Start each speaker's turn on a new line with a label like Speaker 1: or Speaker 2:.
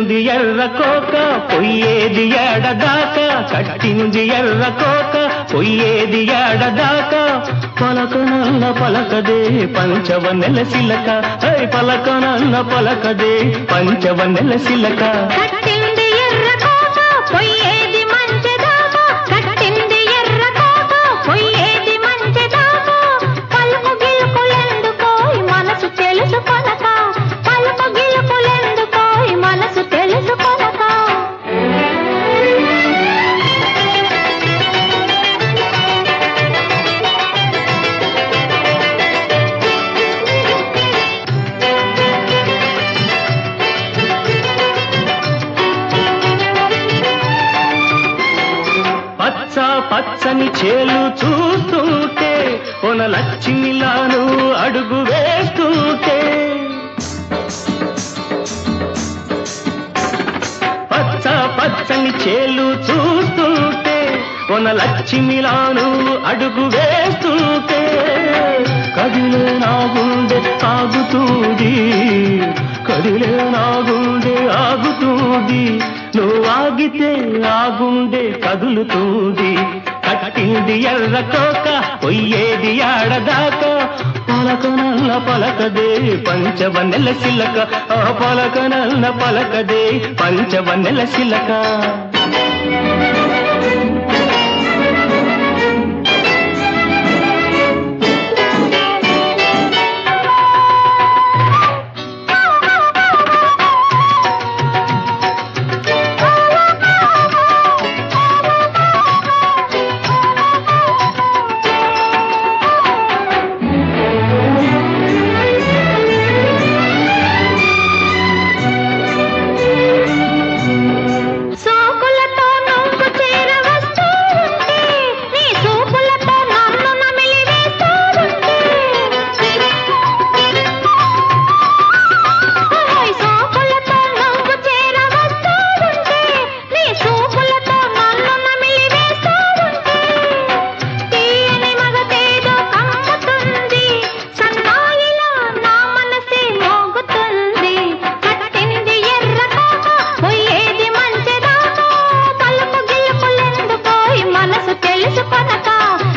Speaker 1: కట్టింది ఎర్ర కోక పొయ్యేది ఏడదాకా కట్టింది ఎర్ర కోక పొయ్యేది ఏడదాకా పలకనన్న పలకదే పంచవ నెలసిలక హై పలకనన్న పలకదే పంచవ నెలసిలక
Speaker 2: కట్టింది ఎర్ర కోక పొయ్యేది మంచెదాకా కట్టింది ఎర్ర కోక పొయ్యేది మంచెదాకా పలుకు గిలుకులెందుకోయ్ మనసు తెలుసు కొనక పలుకు గిలుకులెందుకోయ్ మనసు తెలుసు కొనక
Speaker 1: పచ్చ పచ్చని చేలు చూస్తుంటే కొన లక్ష్మిలాను అడుగు వేస్తుంటే పచ్చ పచ్చని చేలు చూస్తుంటే కొన లక్ష్మిలాను అడుగు వేస్తుంటే కదిలే నా గుండె ఆగుతుంది కదిలే నా గుండె ఆగుతుంది నువ్వు ఆగితే ఆ గుండె కదులుతుంది కట్టింది ఎర్ర కోక పొయ్యేది ఆడదాకా పలకనల్ల పలకదే పంచవ నెలసిలక ఆ పలకనల్ల పలకదే పంచవ నెలసిలక
Speaker 2: సోకులతో నువ్వు చేరవస్తూ ఉంటే నీ చూపులతో నన్ను నమిలి వేస్తూ ఉంటే ఓయ్ సోకులతో నువ్వు చేరవస్తూ ఉంటే నీ చూపులతో నన్ను నమిలి వేస్తూ ఉంటే తీయని మగతేదో కమ్ముతుంది సన్నాయిలా నా మనసే మోగుతుంది కట్టింది ఎర్ర కోక పొయ్యేది మంచెదాకా పలుకు గిలుకులెందుకోయ్ మనసు తెలుసు కొనక